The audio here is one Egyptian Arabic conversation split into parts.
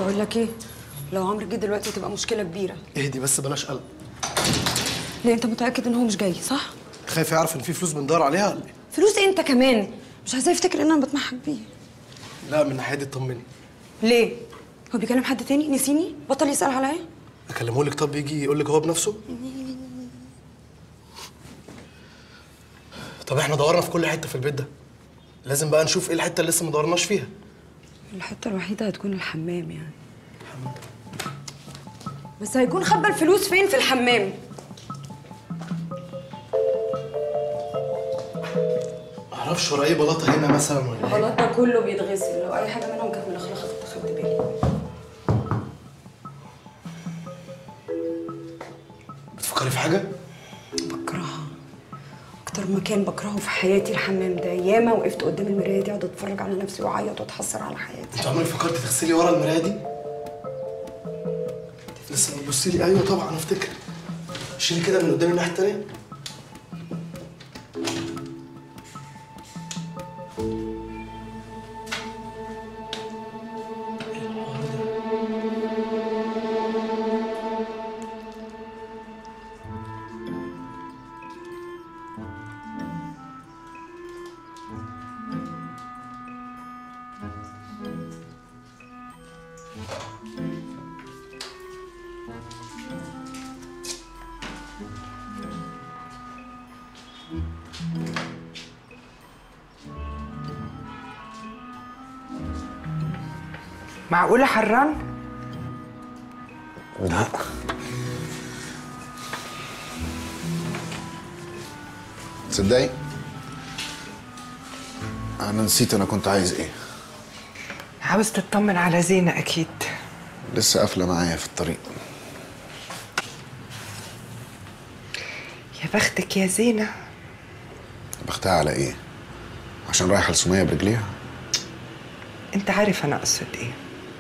بقول لك ايه لو عمرو جه دلوقتي هتبقى مشكله كبيره اهدي بس بلاش قلق ليه انت متاكد ان هو مش جاي صح خايف يعرف ان في فلوس بندور عليها ولا ايه؟ فلوس إيه انت كمان مش عايزاه يفتكر ان انا بتمحك بيه لا من الناحيه دي اطمني ليه هو بيكلم حد تاني نسيني بطل يسال عليا اكلمه لك طب يجي يقول لك هو بنفسه طب احنا دورنا في كل حته في البيت ده لازم بقى نشوف ايه الحته اللي لسه ما دورناش فيها الحته الوحيده هتكون الحمام يعني بس هيكون خبى الفلوس فين في الحمام معرفش ورا ايه بلاطه هنا مثلا ولا ايه الغلط ده كله بيتغسل لو اي حاجه منهم كانت ملخلخه كنت خدت بالي بتفكري في حاجه بكرهها اكتر مكان بكرهه في حياتي الحمام ده ياما وقفت قدام المرايه دي اقعد اتفرج على نفسي واعيط واتحسر على حياتي انت عمرك فكرتي تغسلي ورا المرايه دي لسه بتبصي لي ايوه طبعا افتكر شيلي كده من قدام الناحيه التانيه معقولة حران؟ لا تصدقي انا نسيت انا كنت عايز ايه عاوز تطمن على زينة أكيد لسه قافله معايا في الطريق يا بختك يا زينة بختها على ايه عشان رايحه لسميه برجليها أنت عارف أنا أقصد إيه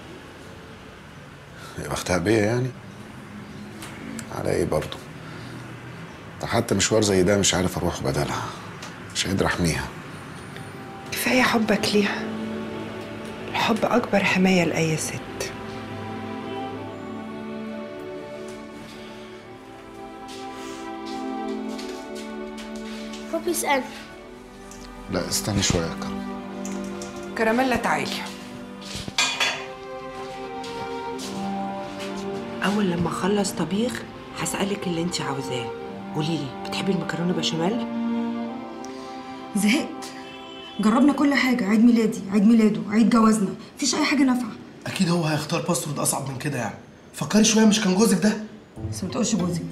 يا بختها بيا يعني على ايه برضو ده حتى مشوار زي ده مش عارف اروح بدلها مش قادر احميها كفاية حبك ليها الحب أكبر حماية لأي ست بابي اسأل لا استني شويه يا كرم كراميلا تعالي أول لما أخلص طبيخ هسألك اللي أنت عاوزاه قولي لي بتحبي المكرونة بشاميل؟ زهقت جربنا كل حاجه عيد ميلادي عيد ميلاده عيد جوازنا مفيش اي حاجه نافعه اكيد هو هيختار باسورد اصعب من كده يعني فكري شويه مش كان جوزك ده بس ما تقولش جوزك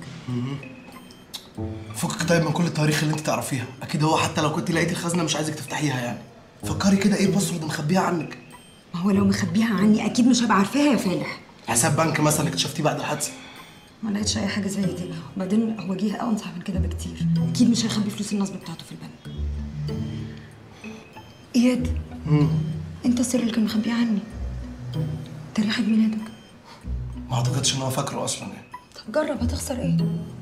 فكك طيب من كل التواريخ اللي انت تعرفيها اكيد هو حتى لو كنت لقيتي الخزنه مش عايزك تفتحيها يعني فكري كده ايه باسورد مخبيها عنك ما هو لو مخبيها عني اكيد مش هبقى عارفاها يا فالح حساب بنك مثلا اكتشفتيه بعد الحادثه ما لقيتش اي حاجه زي دي وبعدين هو جه انصح من كده بكتير اكيد مش هيخبي فلوس النصب بتاعته في البنك اياد انت السر اللي كان مخبيه عني تاريخ عيد ميلادك ما اعتقدش ان هو فاكره اصلا يعني طب جرب هتخسر ايه